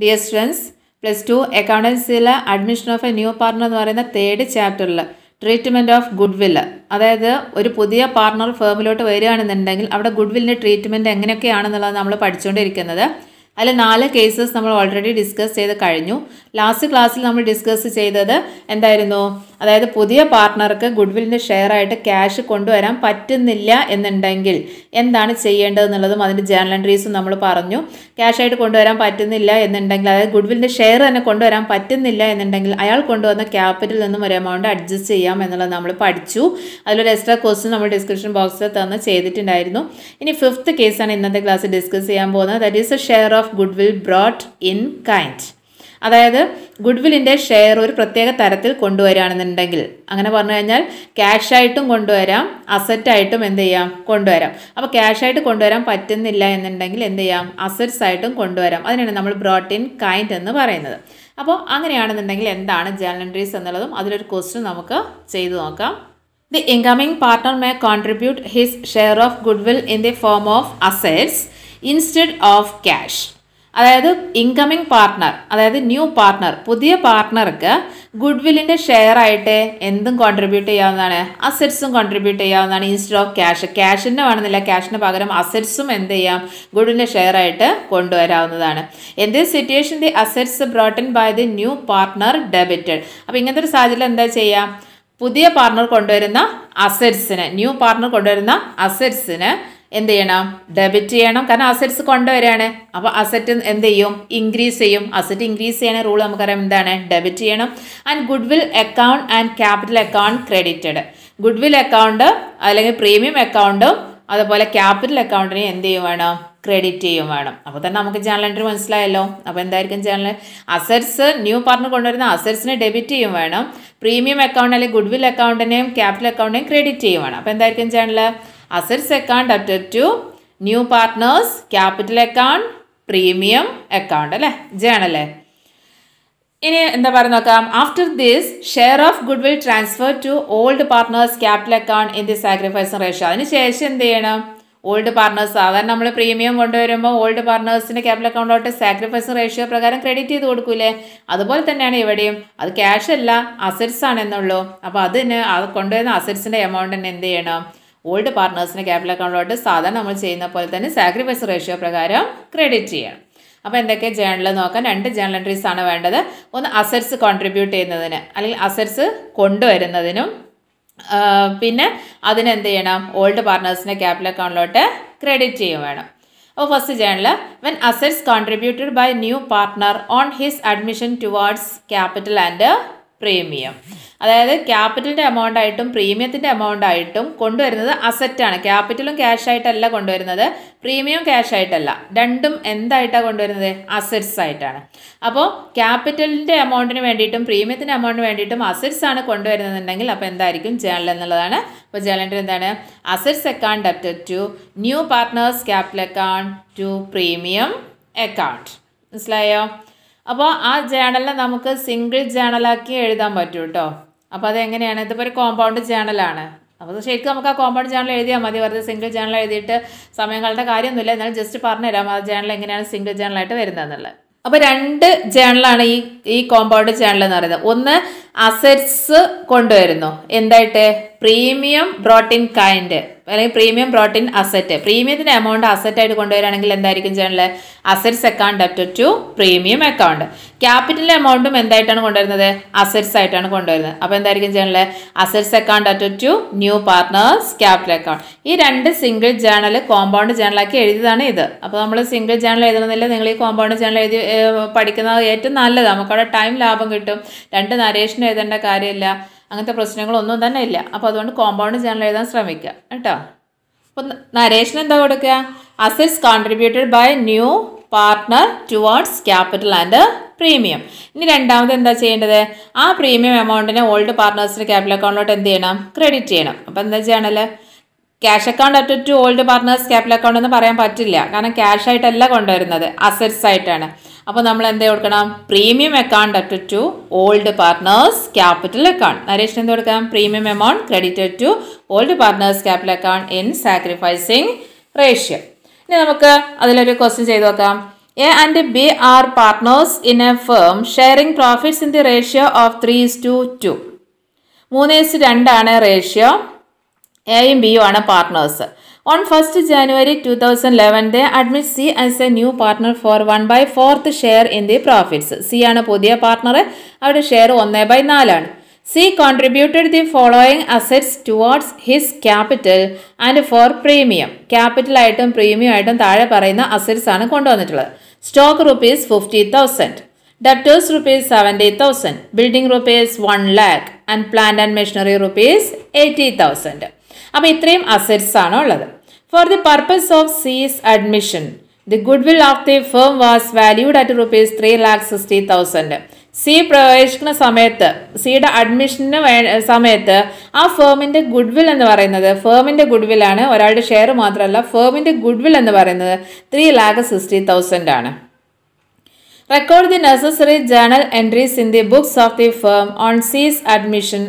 dear students plus two അക്കൗണ്ടൻസിയിലെ admission of a new partner എന്ന് പറയുന്ന തേർഡ് ചാപ്റ്ററിൽ ട്രീറ്റ്മെൻറ്റ് ഓഫ് ഗുഡ് വില്ല് അതായത് ഒരു പുതിയ പാർട്ണർ ഫേമിലോട്ട് വരികയാണെന്നുണ്ടെങ്കിൽ അവിടെ ഗുഡ് വില്ലിൻ്റെ ട്രീറ്റ്മെൻറ്റ് എങ്ങനെയൊക്കെയാണെന്നുള്ളത് നമ്മൾ പഠിച്ചുകൊണ്ടിരിക്കുന്നത് അതിൽ നാല് കേസസ് നമ്മൾ ഓൾറെഡി ഡിസ്കസ് ചെയ്ത് കഴിഞ്ഞു ലാസ്റ്റ് ക്ലാസ്സിൽ നമ്മൾ ഡിസ്കസ് ചെയ്തത് എന്തായിരുന്നു അതായത് പുതിയ പാർട്ട്ണർക്ക് ഗുഡ് വില്ലിൻ്റെ ഷെയർ ആയിട്ട് ക്യാഷ് കൊണ്ടുവരാൻ പറ്റുന്നില്ല എന്നുണ്ടെങ്കിൽ എന്താണ് ചെയ്യേണ്ടതെന്നുള്ളതും അതിൻ്റെ ജേണൽ എൻട്രീസും നമ്മൾ പറഞ്ഞു ക്യാഷ് ആയിട്ട് കൊണ്ടുവരാൻ പറ്റുന്നില്ല എന്നുണ്ടെങ്കിൽ അതായത് ഗുഡ് വില്ലിൻ്റെ ഷെയർ തന്നെ കൊണ്ടുവരാൻ പറ്റുന്നില്ല എന്നുണ്ടെങ്കിൽ അയാൾ കൊണ്ടുവന്ന ക്യാപിറ്റലിൽ നിന്നും ഒരു എമൗണ്ട് അഡ്ജസ്റ്റ് ചെയ്യാം എന്നുള്ളത് നമ്മൾ പഠിച്ചു അതിലൊരു എക്സ്ട്രാ ക്വസ്റ്റ്യൻ നമ്മൾ ഡിസ്ക്രിപ്ഷൻ ബോക്സിൽ തന്ന് ചെയ്തിട്ടുണ്ടായിരുന്നു ഇനി ഫിഫ്ത്ത് കേസാണ് ഇന്നത്തെ ക്ലാസ് ഡിസ്കസ് ചെയ്യാൻ പോകുന്നത് that is a share of goodwill brought in kind അതായത് ഗുഡ് വില്ലിൻ്റെ ഷെയർ ഒരു പ്രത്യേക തരത്തിൽ കൊണ്ടുവരികയാണെന്നുണ്ടെങ്കിൽ അങ്ങനെ പറഞ്ഞു കഴിഞ്ഞാൽ ക്യാഷായിട്ടും കൊണ്ടുവരാം അസറ്റായിട്ടും എന്ത് ചെയ്യാം കൊണ്ടുവരാം അപ്പോൾ ക്യാഷായിട്ട് കൊണ്ടുവരാൻ പറ്റുന്നില്ല എന്നുണ്ടെങ്കിൽ എന്ത് ചെയ്യാം അസറ്റ്സ് ആയിട്ടും കൊണ്ടുവരാം അതിനാണ് നമ്മൾ ബ്രോട്ട് ഇൻ കൈൻഡ് എന്ന് പറയുന്നത് അപ്പോൾ അങ്ങനെയാണെന്നുണ്ടെങ്കിൽ എന്താണ് ജേണൽ എൻട്രീസ് എന്നുള്ളതും അതിലൊരു ക്വസ്റ്റ്യൻ നമുക്ക് ചെയ്തു നോക്കാം the incoming partner may contribute his share of goodwill in the form of assets instead of cash അതായത് ഇൻകമിംഗ് പാർട്ട്ണർ അതായത് ന്യൂ പാർട്ട്ണർ പുതിയ പാർട്ട്ണർക്ക് ഗുഡ് വില്ലിൻ്റെ ഷെയർ ആയിട്ട് എന്തും കോൺട്രിബ്യൂട്ട് ചെയ്യാവുന്നതാണ് അസറ്റ്സും കോൺട്രിബ്യൂട്ട് ചെയ്യാവുന്നതാണ് ഇൻസ്റ്റഡ് ഓഫ് ക്യാഷ് ക്യാഷിൻ്റെ വേണമെന്നില്ല ക്യാഷിന് പകരം അസറ്റ്സും എന്ത് ചെയ്യാം ഗുഡിൻ്റെ ഷെയർ ആയിട്ട് കൊണ്ടുവരാവുന്നതാണ് in this situation the assets brought in by the new partner debited അപ്പോൾ ഇങ്ങനത്തെ ഒരു സാഹചര്യം എന്താ ചെയ്യുക പുതിയ പാർട്ണർ കൊണ്ടുവരുന്ന അസറ്റ്സിന് ന്യൂ പാർട്ണർ കൊണ്ടുവരുന്ന അസറ്റ്സിന് എന്ത് ചെയ്യണം ഡെബിറ്റ് ചെയ്യണം കാരണം അസറ്റ്സ് കൊണ്ടുവരികയാണ് അപ്പോൾ അസറ്റ് എന്ത് ചെയ്യും ഇൻക്രീസ് ചെയ്യും അസറ്റ് ഇൻക്രീസ് ചെയ്യണ റൂൾ നമുക്കറിയാം എന്താണ് ഡെബിറ്റ് ചെയ്യണം and goodwill account and capital account credited goodwill account അല്ലെങ്കിൽ പ്രീമിയം അക്കൗണ്ടും അതുപോലെ ക്യാപിറ്റൽ അക്കൗണ്ടിനെ എന്ത് ചെയ്യും വേണം ക്രെഡിറ്റ് ചെയ്യും വേണം അപ്പോൾ തന്നെ നമുക്ക് ജേണൽ എൻട്രി മനസ്സിലായല്ലോ അപ്പോൾ എന്തായിരിക്കും ജേണൽ അസറ്റ്സ് ന്യൂ പാർട്ണർ കൊണ്ടുവരുന്ന അസറ്റ്സിനെ ഡെബിറ്റ് ചെയ്യും വേണം പ്രീമിയം അക്കൗണ്ട് അല്ലെങ്കിൽ ഗുഡ് വിൽ അക്കൗണ്ടിനെയും ക്യാപിറ്റൽ അക്കൗണ്ടിനെയും ക്രെഡിറ്റ് ചെയ്യും വേണം അപ്പോൾ എന്തായിരിക്കും journal assets account after to new partners capital account premium account അല്ലേ ജേണല്ലേ ഇനി എന്താ പറയുക നോക്കാം after this share of goodwill transfer to old partners capital account in the sacrifice ratio അതിന് ശേഷം എന്ത് ചെയ്യണം ഓൾഡ് പാർട്ട്നേഴ്സ് സാധാരണ നമ്മൾ പ്രീമിയം കൊണ്ടുവരുമ്പോൾ ഓൾഡ് പാർട്ട്നേഴ്സിൻ്റെ ക്യാപിറ്റൽ അക്കൗണ്ടിലോട്ട് സാക്രിഫൈസ് റേഷ്യോ പ്രകാരം ക്രെഡിറ്റ് ചെയ്ത് കൊടുക്കൂലേ അതുപോലെ തന്നെയാണ് ഇവിടെയും അത് ക്യാഷ് അല്ല അസറ്റ്സ് ആണെന്നുള്ളൂ അപ്പോൾ അതിന് അത് കൊണ്ടുവരുന്ന അസറ്റ്സിൻ്റെ എമൗണ്ട് തന്നെ എന്ത് ചെയ്യണം ഓൾഡ് പാർട്ട്നേഴ്സിൻ്റെ ക്യാപിറ്റൽ അക്കൗണ്ടിലോട്ട് സാധാരണ നമ്മൾ ചെയ്യുന്ന പോലെ തന്നെ സാക്രിഫൈസ് റേഷ്യോ പ്രകാരം ക്രെഡിറ്റ് ചെയ്യണം അപ്പോൾ എന്തൊക്കെ ജേണൽ നോക്കാം രണ്ട് ജേണൽ എൻട്രീസ് ആണ് വേണ്ടത് ഒന്ന് അസറ്റ്സ് കോൺട്രിബ്യൂട്ട് ചെയ്യുന്നതിന് അല്ലെങ്കിൽ അസറ്റ്സ് കൊണ്ടുവരുന്നതിനും പിന്നെ അതിന് എന്ത് ചെയ്യണം ഓൾഡ് പാർട്ട്നേഴ്സിൻ്റെ ക്യാപിറ്റൽ അക്കൗണ്ടിലോട്ട് ക്രെഡിറ്റ് ചെയ്യും വേണം അപ്പോൾ first journal when assets contributed by new partner on his admission towards capital and premium അതായത് ക്യാപിറ്റലിൻ്റെ എമൗണ്ട് ആയിട്ടും പ്രീമിയത്തിൻ്റെ എമൗണ്ട് ആയിട്ടും കൊണ്ടുവരുന്നത് അസറ്റാണ് ക്യാപിറ്റലും ക്യാഷ് ആയിട്ടല്ല കൊണ്ടുവരുന്നത് പ്രീമിയം ക്യാഷ് ആയിട്ടല്ല രണ്ടും എന്തായിട്ടാണ് കൊണ്ടുവരുന്നത് അസറ്റ്സ് ആയിട്ടാണ് അപ്പോൾ ക്യാപിറ്റലിൻ്റെ എമൗണ്ടിന് വേണ്ടിയിട്ടും പ്രീമിയത്തിൻ്റെ എമൗണ്ടിന് വേണ്ടിയിട്ടും അസറ്റ്സ് ആണ് കൊണ്ടുവരുന്നതെന്നുണ്ടെങ്കിൽ അപ്പോൾ എന്തായിരിക്കും ജേണൽ എന്നുള്ളതാണ് അപ്പോൾ ജേണലിൻ്റെ എന്താണ് assets account after to new partners capital account to premium account മനസ്സിലായോ അപ്പോൾ ആ ജേണലിനെ നമുക്ക് സിംഗിൾ ജേണലാക്കി എഴുതാൻ പറ്റും കേട്ടോ അപ്പോൾ അതെങ്ങനെയാണ് ഇതിപ്പോൾ ഒരു കോമ്പൗണ്ട് ജേണലാണ് അപ്പോൾ ശരിക്കും നമുക്ക് ആ കോമ്പൗണ്ട് ജേണൽ എഴുതിയാൽ മതി വെറുതെ സിംഗിൾ ജേണൽ എഴുതിയിട്ട് സമയങ്ങളുടെ കാര്യമൊന്നുമില്ല എന്നാലും ജസ്റ്റ് പറഞ്ഞുതരാം ആ ജേണൽ എങ്ങനെയാണ് സിംഗിൾ ജേണലായിട്ട് വരുന്നതെന്നുള്ളത് അപ്പോൾ രണ്ട് ജേണലാണ് ഈ ഈ കോമ്പൗണ്ട് ജേണൽ എന്ന് പറയുന്നത് ഒന്ന് അസറ്റ്സ് കൊണ്ടുവരുന്നു എന്തായിട്ട് പ്രീമിയം ബ്രോട്ടിൻ കൈൻഡ് അല്ലെങ്കിൽ പ്രീമിയം ബ്രോട്ടിൻ അസറ്റ് പ്രീമിയത്തിൻ്റെ എമൗണ്ട് അസറ്റായിട്ട് കൊണ്ടുവരികയാണെങ്കിൽ എന്തായിരിക്കും journal assets account up to premium account ക്യാപിറ്റലിൻ്റെ എമൗണ്ടും എന്തായിട്ടാണ് കൊണ്ടുവരുന്നത് അസറ്റ്സ് ആയിട്ടാണ് കൊണ്ടുവരുന്നത് അപ്പോൾ എന്തായിരിക്കും journal assets account up to new partners capital account ഈ രണ്ട് സിംഗിൾ ജേണൽ കോമ്പൗണ്ട് ജേണലാക്കി എഴുതിയതാണ് ഇത് അപ്പോൾ നമ്മൾ സിംഗിൾ ജേണൽ എഴുതുന്നില്ല നിങ്ങൾ ഈ കോമ്പൗണ്ട് ജേണൽ എഴുതി പഠിക്കുന്നത് ഏറ്റവും നല്ലത് നമുക്കവിടെ ടൈം ലാഭം കിട്ടും രണ്ട് നരേഷൻ എഴുതേണ്ട കാര്യമില്ല അങ്ങനത്തെ പ്രശ്നങ്ങളൊന്നും തന്നെ ഇല്ല അപ്പോൾ അതുകൊണ്ട് കോമ്പൗണ്ട് ജേണൽ എഴുതാൻ ശ്രമിക്കുക കേട്ടോ അപ്പോൾ നരേഷൻ എന്താ കൊടുക്കുക assets contributed by new partner towards capital and premium ഇനി രണ്ടാമത് എന്താ ചെയ്യേണ്ടത് ആ പ്രീമിയം എമൗണ്ടിനെ ഓൾഡ് പാർട്ട്നേഴ്സിൻ്റെ ക്യാപിറ്റൽ അക്കൗണ്ടിലോട്ട് എന്ത് ചെയ്യണം ക്രെഡിറ്റ് ചെയ്യണം അപ്പോൾ എന്താ ചെയ്യണൽ cash account at to old partners capital account എന്ന് പറയാൻ പറ്റില്ല കാരണം ക്യാഷ് ആയിട്ടല്ല കൊണ്ടുവരുന്നത് അസറ്റ്സ് ആയിട്ടാണ് അപ്പോൾ നമ്മൾ എന്ത് കൊടുക്കണം premium account up to old partners capital account narration എന്ത് കൊടുക്കാം premium amount credited to old partners capital account in sacrificing ratio ഇനി നമുക്ക് അതിലൊരു ക്വസ്റ്റ്യൻ ചെയ്ത് നോക്കാം A and B are partners in a firm sharing profits in the ratio of three is to two മൂന്ന് is രണ്ടാണ് ratio എയും ബിയും ആണ് partners on first January two thousand eleven they admit C as a new partner for one by fourth share in the profits C ആണ് പുതിയ partner അവരുടെ share ഒന്ന് by നാലാണ് C contributed the following assets towards his capital and for premium ക്യാപിറ്റലായിട്ടും premium ആയിട്ടും താഴെ പറയുന്ന assets ആണ് കൊണ്ടുവന്നിട്ടുള്ളത് stock rupees fifty thousand debtors rupees seventy thousand building rupees one lakh and plant and machinery rupees eighty thousand അപ്പോൾ ഇത്രയും assets ആണ് ഉള്ളത് for the purpose of C's admission the good will of the firm was valued at rupees three lakh sixty thousand C പ്രവേശിക്കുന്ന സമയത്ത് സിയുടെ അഡ്മിഷന് വേ സമയത്ത് ആ ഫേമിൻ്റെ ഗുഡ് വിൽ എന്ന് പറയുന്നത് ഫേമിൻ്റെ ഗുഡ് വില്ലാണ് ഒരാളുടെ ഷെയർ മാത്രമല്ല ഫേമിൻ്റെ ഗുഡ് വിൽ എന്ന് പറയുന്നത് ത്രീ ലാക്ക് സിക്സ്റ്റി തൗസൻഡ് ആണ് record the necessary journal entries in the books of the firm on C's admission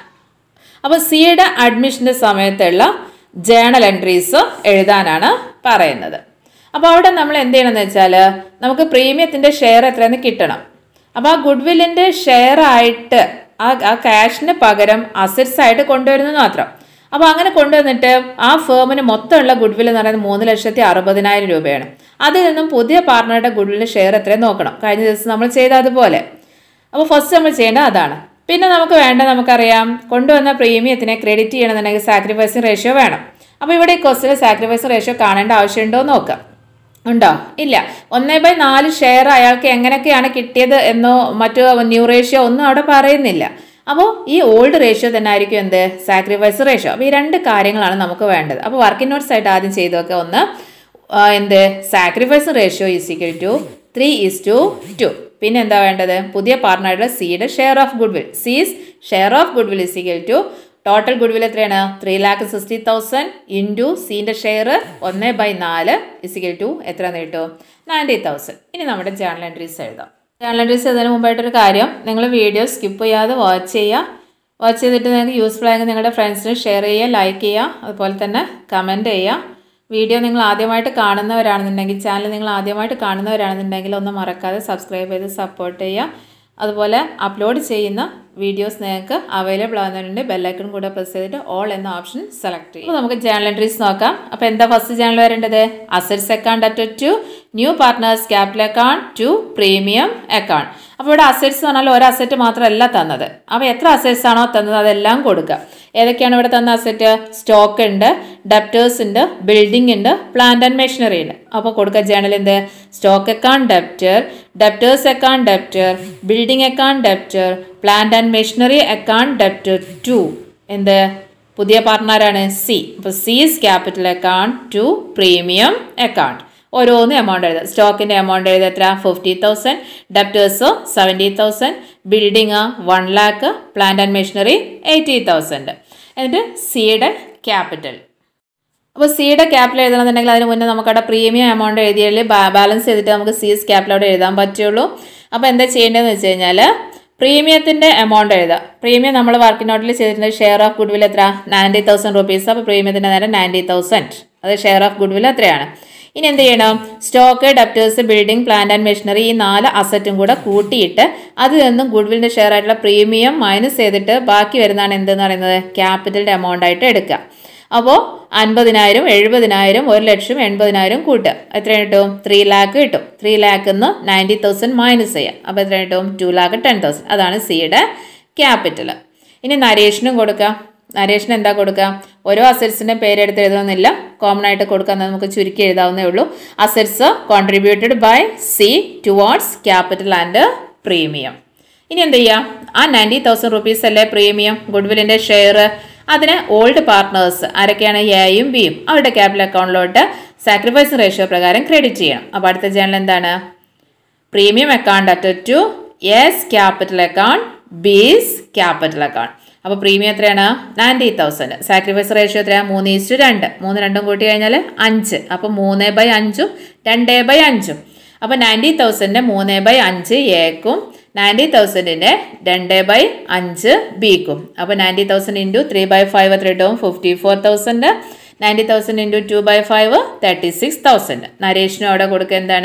അപ്പോൾ സിയുടെ അഡ്മിഷൻ്റെ സമയത്തുള്ള ജേണൽ എൻട്രീസ് എഴുതാനാണ് പറയുന്നത് അപ്പോൾ അവിടെ നമ്മൾ എന്ത് ചെയ്യണമെന്ന് വെച്ചാൽ നമുക്ക് പ്രീമിയത്തിൻ്റെ ഷെയർ എത്രയെന്ന് കിട്ടണം അപ്പോൾ ആ ഗുഡ് വില്ലിൻ്റെ ഷെയർ ആയിട്ട് ആ ആ ക്യാഷിന് പകരം അസറ്റ്സ് ആയിട്ട് കൊണ്ടുവരുന്നത് മാത്രം അപ്പോൾ അങ്ങനെ കൊണ്ടുവന്നിട്ട് ആ ഫേമിന് മൊത്തമുള്ള ഗുഡ് വിൽ എന്ന് പറയുന്നത് മൂന്ന് ലക്ഷത്തി അറുപതിനായിരം രൂപയാണ് അതിൽ നിന്നും പുതിയ പാർട്ണറുടെ ഗുഡ് വില്ലിൻ്റെ ഷെയർ എത്രയും നോക്കണം കഴിഞ്ഞ ദിവസം നമ്മൾ ചെയ്ത അതുപോലെ അപ്പോൾ ഫസ്റ്റ് നമ്മൾ ചെയ്യേണ്ടത് അതാണ് പിന്നെ നമുക്ക് വേണ്ട നമുക്കറിയാം കൊണ്ടുവന്ന പ്രീമിയത്തിനെ ക്രെഡിറ്റ് ചെയ്യണമെന്നുണ്ടെങ്കിൽ സാക്രിഫൈസിങ് റേഷ്യോ വേണം അപ്പോൾ ഇവിടെ ഈ ക്വസ്റ്റിൽ സാക്രിഫൈസ് റേഷ്യോ കാണേണ്ട ആവശ്യമുണ്ടോ എന്ന് നോക്കാം ഉണ്ടോ ഇല്ല ഒന്നേ ബൈ നാല് ഷെയർ അയാൾക്ക് എങ്ങനെയൊക്കെയാണ് കിട്ടിയത് എന്നോ മറ്റോ ന്യൂ റേഷ്യോ ഒന്നും അവിടെ പറയുന്നില്ല അപ്പോൾ ഈ ഓൾഡ് റേഷ്യോ തന്നെ ആയിരിക്കും എന്ത് സാക്രിഫൈസ് റേഷ്യോ അപ്പോൾ ഈ രണ്ട് കാര്യങ്ങളാണ് നമുക്ക് വേണ്ടത് അപ്പോൾ വർക്കിംഗ് നോട്ട്സ് ആയിട്ട് ആദ്യം ചെയ്തൊക്കെ ഒന്ന് ആ, എന്ത് sacrifice ratio is equal to three is to two പിന്നെ എന്താ വേണ്ടത് പുതിയ പാർട്ണറുടെ സിയുടെ share of goodwill C's share of goodwill is equal to total goodwill എത്രയാണ് three lakh sixty thousand into സീൻ്റെ ഷെയർ ഒന്ന് ബൈ നാല് ഇസിക്കൽ ടു എത്ര കിട്ടും നയൻറ്റി തൗസൻഡ് ഇനി നമ്മുടെ ജേണൽ എൻട്രീസ് എഴുതാം ജേണൽ എൻട്രീസ് എഴുതുന്നതിന് മുമ്പായിട്ടൊരു കാര്യം നിങ്ങൾ വീഡിയോ സ്കിപ്പ് ചെയ്യാതെ വാച്ച് ചെയ്യുക വാച്ച് ചെയ്തിട്ട് നിങ്ങൾക്ക് യൂസ്ഫുൾ ആയെങ്കിൽ നിങ്ങളുടെ ഫ്രണ്ട്സിന് ഷെയർ ചെയ്യുക ലൈക്ക് ചെയ്യുക അതുപോലെ തന്നെ കമൻറ്റ് ചെയ്യുക വീഡിയോ നിങ്ങൾ ആദ്യമായിട്ട് കാണുന്നവരാണെന്നുണ്ടെങ്കിൽ ചാനൽ നിങ്ങൾ ആദ്യമായിട്ട് കാണുന്നവരാണെന്നുണ്ടെങ്കിൽ ഒന്ന് മറക്കാതെ സബ്സ്ക്രൈബ് ചെയ്ത് സപ്പോർട്ട് ചെയ്യുക അതുപോലെ അപ്ലോഡ് ചെയ്യുന്ന വീഡിയോസ് നിങ്ങൾക്ക് അവൈലബിൾ ആകുന്നതിനുണ്ട് ബെല്ലൈക്കൺ കൂടെ പ്രസ് ചെയ്തിട്ട് ഓൾ എന്ന ഓപ്ഷൻ സെലക്ട് ചെയ്യും അപ്പോൾ നമുക്ക് ജേണൽ എൻട്രീസ് നോക്കാം അപ്പോൾ എന്താ ഫസ്റ്റ് ജേണൽ വരേണ്ടത് assets account at to new partners capital account to premium account അപ്പോൾ ഇവിടെ അസറ്റ്സ് എന്ന് പറഞ്ഞാൽ ഒരു അസറ്റ് മാത്രമല്ല തന്നത് അപ്പോൾ എത്ര അസറ്റ്സ് ആണോ തന്നത് അതെല്ലാം കൊടുക്കുക ഏതൊക്കെയാണ് ഇവിടെ തന്ന അസറ്റ് സ്റ്റോക്ക് ഉണ്ട് ഡെപ്റ്റേഴ്സ് ഉണ്ട് ബിൽഡിംഗ് ഉണ്ട് പ്ലാന്റ് ആൻഡ് മെഷീനറി ഉണ്ട് അപ്പോൾ കൊടുക്കുക ജേണൽ എന്ത് stock account debtor debtors account debtor building account debtor plant and machinery account debtor to എന്ത് പുതിയ പാർട്ട്ണറാണ് സി അപ്പോൾ C's capital account to premium account ഓരോന്ന് എമൗണ്ട് എഴുതുക സ്റ്റോക്കിൻ്റെ എമൗണ്ട് എഴുതുക എത്ര fifty thousand debtors seventy thousand building one lakh plant and machinery eighty thousand എന്നിട്ട് സിയുടെ ക്യാപിറ്റൽ അപ്പോൾ സിയുടെ ക്യാപിറ്റൽ എഴുതണമെന്നുണ്ടെങ്കിൽ അതിന് മുന്നേ നമുക്കവിടെ പ്രീമിയം എമൗണ്ട് എഴുതിയാൽ ബാലൻസ് ചെയ്തിട്ട് നമുക്ക് സീസ് ക്യാപിറ്റൽ അവിടെ എഴുതാൻ പറ്റുള്ളൂ അപ്പോൾ എന്താ ചെയ്യേണ്ടതെന്ന് വെച്ച് കഴിഞ്ഞാൽ പ്രീമിയത്തിൻ്റെ എമൗണ്ട് എഴുതുക പ്രീമിയം നമ്മൾ വർക്കിംഗ് നോട്ടിൽ ചെയ്തിട്ടുണ്ട് ഷെയർ ഓഫ് ഗുഡ് വിൽ എത്ര നയൻറ്റി തൗസൻഡ് റുപ്പീസ് അപ്പോൾ പ്രീമിയത്തിൻ്റെ നേരം നയൻറ്റി തൗസൻഡ് അത് ഷെയർ ഓഫ് ഗുഡ് വിൽ എത്രയാണ് ഇനി എന്ത് ചെയ്യണം stock debtors building plant and machinery ഈ നാല് അസറ്റും കൂടെ കൂട്ടിയിട്ട് അതിൽ നിന്നും ഗുഡ്വില്ലിൻ്റെ ഷെയർ ആയിട്ടുള്ള പ്രീമിയം മൈനസ് ചെയ്തിട്ട് ബാക്കി വരുന്നതാണ് എന്തെന്ന് പറയുന്നത് ക്യാപിറ്റലിൻ്റെ എമൗണ്ട് ആയിട്ട് എടുക്കുക അപ്പോൾ അൻപതിനായിരം എഴുപതിനായിരം ഒരു ലക്ഷം എൺപതിനായിരം കൂട്ടുക എത്ര കിട്ടും ത്രീ ലാക്ക് കിട്ടും ത്രീ ലാക്ക് നിന്ന് നയൻറ്റി തൗസൻഡ് മൈനസ് ചെയ്യാം അപ്പോൾ എത്ര കിട്ടും ടു ലാക്ക് ടെൻ തൗസൻഡ് അതാണ് സിയുടെ ക്യാപിറ്റൽ ഇനി നരേഷനും കൊടുക്കാം നരേഷന് എന്താ കൊടുക്കുക ഓരോ അസറ്റ്സിൻ്റെ പേരെടുത്ത് എഴുതണമെന്നില്ല കോമൺ ആയിട്ട് കൊടുക്കാൻ നമുക്ക് ചുരുക്കി എഴുതാവുന്നേ ഉള്ളൂ assets contributed by C towards capital and premium ഇനി എന്ത് ചെയ്യാം ആ നയൻറ്റി തൗസൻഡ് റുപ്പീസ് അല്ലേ പ്രീമിയം ഗുഡ്വില്ലിൻ്റെ ഷെയർ അതിന് ഓൾഡ് പാർട്ട്നേഴ്സ് ആരൊക്കെയാണ് എയും ബിയും അവരുടെ ക്യാപിറ്റൽ അക്കൗണ്ടിലോട്ട് സാക്രിഫൈസ് റേഷ്യോ പ്രകാരം ക്രെഡിറ്റ് ചെയ്യണം അപ്പോൾ അടുത്ത ജേണൽ എന്താണ് premium account at to A's capital account B's capital account അപ്പോൾ പ്രീമിയം എത്രയാണ് നയൻറ്റി തൗസൻഡ് സാക്രിഫൈസ് റേഷ്യോ എത്രയാണ് മൂന്ന് ഈസ്റ്റു രണ്ട് മൂന്ന് രണ്ടും കൂട്ടി കഴിഞ്ഞാൽ അഞ്ച് അപ്പോൾ മൂന്ന് ബൈ അഞ്ചും രണ്ട് ബൈ അഞ്ചും അപ്പോൾ നയൻറ്റി തൗസൻഡിൻ്റെ മൂന്ന് ബൈ അഞ്ച് എക്കും നയൻറ്റി തൗസൻഡിൻ്റെ രണ്ട് ബൈ അഞ്ച് ബിക്കും അപ്പോൾ ninety thousand into three by five എത്ര കിട്ടും fifty four thousand ninety thousand into two by five thirty six thousand നരേഷിനും അവിടെ കൊടുക്കുക എന്താണ്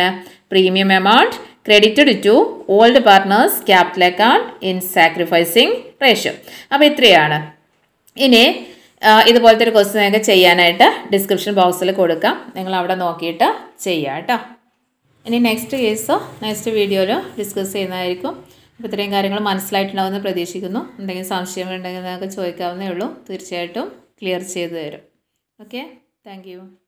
premium amount credited to old partners capital account in sacrificing ratio അപ്പോൾ ഇത്രയാണ് ഇനി ആ, ഇതുപോലത്തെ ഒരു ക്വസ്റ്റ്യൻ നിങ്ങൾക്ക് ചെയ്യാനായിട്ട് ഡിസ്ക്രിപ്ഷൻ ബോക്സിൽ കൊടുക്കാം നിങ്ങൾ അവിടെ നോക്കിയിട്ട് ചെയ്യുക കേട്ടോ ഇനി നെക്സ്റ്റ് കേസ് നെക്സ്റ്റ് വീഡിയോയിൽ ഡിസ്കസ് ചെയ്യുന്നതായിരിക്കും അപ്പോൾ ഇത്രയും കാര്യങ്ങൾ മനസ്സിലായിട്ടുണ്ടാവുമെന്ന് പ്രതീക്ഷിക്കുന്നു എന്തെങ്കിലും സംശയങ്ങളുണ്ടെങ്കിൽ നിങ്ങൾക്ക് ചോദിക്കാവുന്നേ ഉള്ളൂ തീർച്ചയായിട്ടും ക്ലിയർ ചെയ്തു തരും ഓക്കെ താങ്ക്